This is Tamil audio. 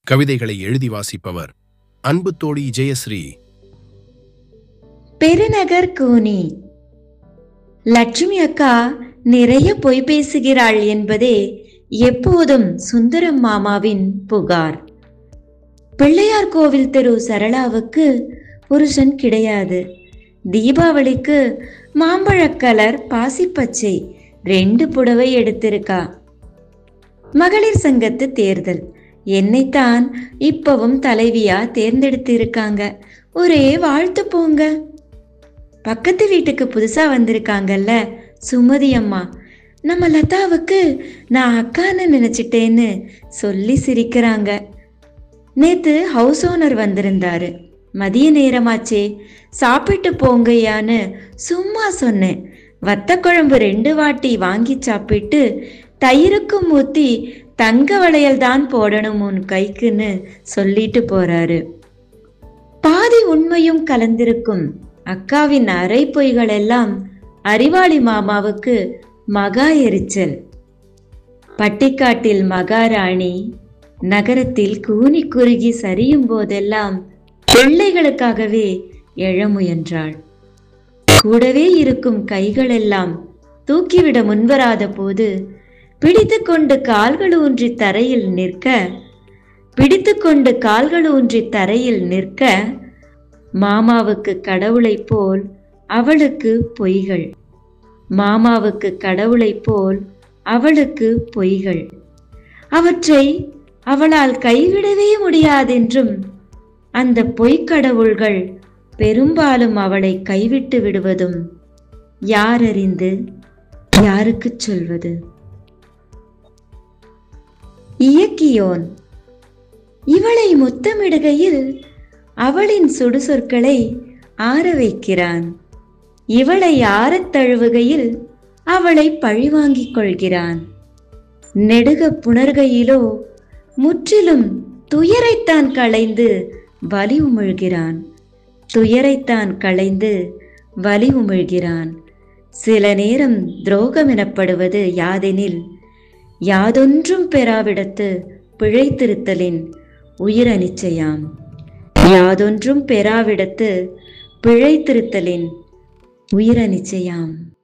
கவிதைகளை எழுதி வாசிப்பவர் அன்பு தோழி ஜெயஸ்ரீ பெருநகர் கூனி லட்சுமி அக்கா நிறைய பொய் பேசுகிறாள் என்பதே எப்போதும் சுந்தரம் மாமாவின் புகார் பிள்ளையார் கோவில் தெரு சரளாவுக்கு புருஷன் கிடையாது தீபாவளிக்கு மாம்பழக் கலர் பாசிப்பச்சை ரெண்டு புடவை எடுத்திருக்கா மகளிர் சங்கத்து தேர்தல் என்னைத்தான் இப்பவும் தலைவியா தேர்ந்தெடுத்து இருக்காங்க ஒரே வாழ்த்து போங்க பக்கத்து வீட்டுக்கு புதுசா வந்திருக்காங்கல்ல சுமதி அம்மா நம்ம லதாவுக்கு நான் அக்கான்னு நினைச்சிட்டேன்னு சொல்லி சிரிக்கிறாங்க நேத்து ஹவுஸ் ஓனர் வந்திருந்தாரு மதிய நேரமாச்சே சாப்பிட்டு போங்கய்யான்னு சும்மா சொன்னேன் வத்த குழம்பு ரெண்டு வாட்டி வாங்கி சாப்பிட்டு தயிருக்கும் ஊத்தி தங்க வளையல் தான் போடணும் உன் கைக்குன்னு சொல்லிட்டு போறாரு பாதி உண்மையும் கலந்திருக்கும் அக்காவின் அரை பொய்கள் எல்லாம் அறிவாளி மாமாவுக்கு மகா எரிச்சல் பட்டிக்காட்டில் மகாராணி நகரத்தில் கூனி குறுகி சரியும் போதெல்லாம் பிள்ளைகளுக்காகவே எழ முயன்றாள் கூடவே இருக்கும் கைகளெல்லாம் தூக்கிவிட முன்வராத போது பிடித்துக்கொண்டு கால்கள் ஊன்றி தரையில் நிற்க பிடித்துக்கொண்டு கால்கள் ஊன்றி தரையில் நிற்க மாமாவுக்கு கடவுளைப் போல் அவளுக்கு பொய்கள் மாமாவுக்கு கடவுளைப் போல் அவளுக்கு பொய்கள் அவற்றை அவளால் கைவிடவே முடியாதென்றும் அந்த பொய்க்கடவுள்கள் பெரும்பாலும் அவளை கைவிட்டு விடுவதும் யாரறிந்து யாருக்குச் சொல்வது இயக்கியோன் இவளை முத்தமிடுகையில் அவளின் சுடுசொற்களை ஆற வைக்கிறான் இவளை ஆறத் தழுவுகையில் அவளை பழிவாங்கிக் கொள்கிறான் நெடுக புணர்கையிலோ முற்றிலும் துயரைத்தான் களைந்து வலி உமிழ்கிறான் துயரைத்தான் களைந்து வலி உமிழ்கிறான் சில நேரம் துரோகம் எனப்படுவது யாதெனில் யாதொன்றும் பெறாவிடத்து பிழைத்திருத்தலின் உயிர் அனிச்சையாம் யாதொன்றும் பெறாவிடத்து பிழைத்திருத்தலின் உயிர் அனிச்சையாம்